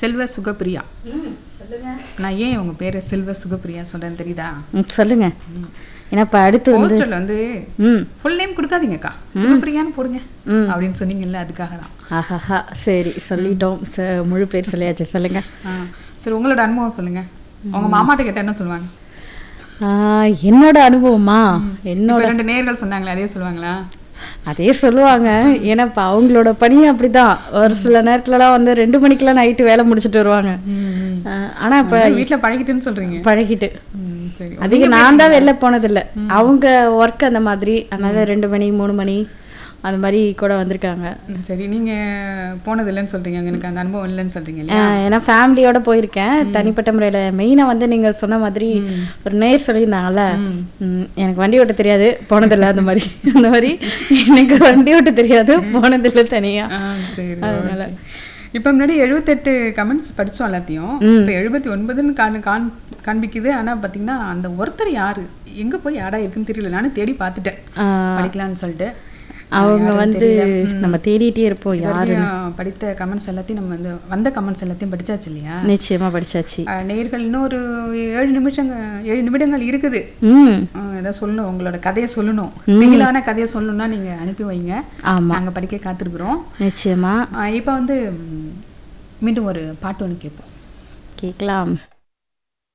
செல்வ சுகப்பிரியா சொல்லுங்க நான் ஏன் உங்க பேரை செல்வ சுகப்பிரியா சொல்றேன்னு தெரியுதா ம், சொல்லுங்க ஏன்னா இப்போ அடுத்து வந்து போஸ்டர்ல வந்து ம் ஃபுல் நேம் கொடுக்காதீங்கக்கா சுகப்பிரியான்னு போடுங்க ம். அப்படின்னு சொன்னீங்கல்ல அதுக்காக தான் ஆஹாஹா சரி சொல்லிட்டோம் ச முழு பேர் சொல்லியாச்சு சொல்லுங்க ஆ, சரி உங்களோட அனுபவம் சொல்லுங்க உங்க மாமாட்ட கேட்டா என்ன சொல்லுவாங்க ஆ, என்னோட அனுபவமா என்னோட இப்ப ரெண்டு நேர்கள் சொன்னாங்களே அதே சொல்லுவாங்களா அதே சொல்லுவாங்க ஏன்னா இப்போ அவங்களோட பணி அப்படிதான் ஒரு சில நேரத்துலலாம் வந்து ரெண்டு மணிக்கெல்லாம் நைட்டு வேலை முடிச்சுட்டு வருவாங்க ஆ, ஆனா இப்போ வீட்ல பழகிட்டுன்னு சொல்றீங்க பழகிட்டு ம், சரி அதிகம் நான் தான் வெளில போனதில்ல அவங்க ஒர்க் அந்த மாதிரி அதனால ரெண்டு மணி மூணு மணி அந்த மாதிரி கூட வந்திருக்காங்க ம், சரி நீங்க போனது இல்லைன்னு சொல்றீங்க எனக்கு அந்த அனுபவம் இல்லைன்னு சொல்றீங்க ஆ, இல்லையா ஏன்னா ஃபேமிலியோட போயிருக்கேன் தனிப்பட்ட முறையில மெயினா வந்து நீங்க சொன்ன மாதிரி ஒரு நேர் சொல்லியிருந்தாங்கல்ல ம், எனக்கு வண்டி ஓட்ட தெரியாது போனதில்லை அந்த மாதிரி அந்த மாதிரி எனக்கு வண்டி ஓட்ட தெரியாது போனதில்லை தனியா ஆ, சரி okay. இப்ப முன்னாடி எழுபத்தெட்டு கமெண்ட்ஸ் படிச்சோம் எல்லாத்தையும் இப்ப எழுபத்தி ஒன்பதுன்னு காண் காண் காண்பிக்குது ஆனா பாத்தீங்கன்னா அந்த ஒருத்தர் யாரு எங்க போய் யாரா இருக்குன்னு தெரியல நானும் தேடி பார்த்துட்டேன் ஆ, படிக்கலாம்னு சொல்லிட்டு அவங்க வந்து நம்ம தேடிட்டே இருப்போம் யார் இதுவரையும் படித்த கமெண்ட்ஸ் எல்லாத்தையும் நம்ம வந்து வந்த கமெண்ட்ஸ் எல்லாத்தையும் படிச்சாச்சு இல்லையா நிச்சயமா படிச்சாச்சு ஆ, நேயர்கள் இன்னொரு ஏழு நிமிஷங்க ஏழு நிமிடங்கள் இருக்குது ம் ஆ, ஏதாவது சொல்லணும் உங்களோட கதையை சொல்லணும் திகிலான கதையை சொல்லணும்னா நீங்க அனுப்பி வைங்க ஆமா நாங்க படிக்க காத்திருக்கிறோம் நிச்சயமா ஆ, இப்ப வந்து ம், மீண்டும் ஒரு பாட்டு ஒன்று கேட்போம் கேட்கலாம்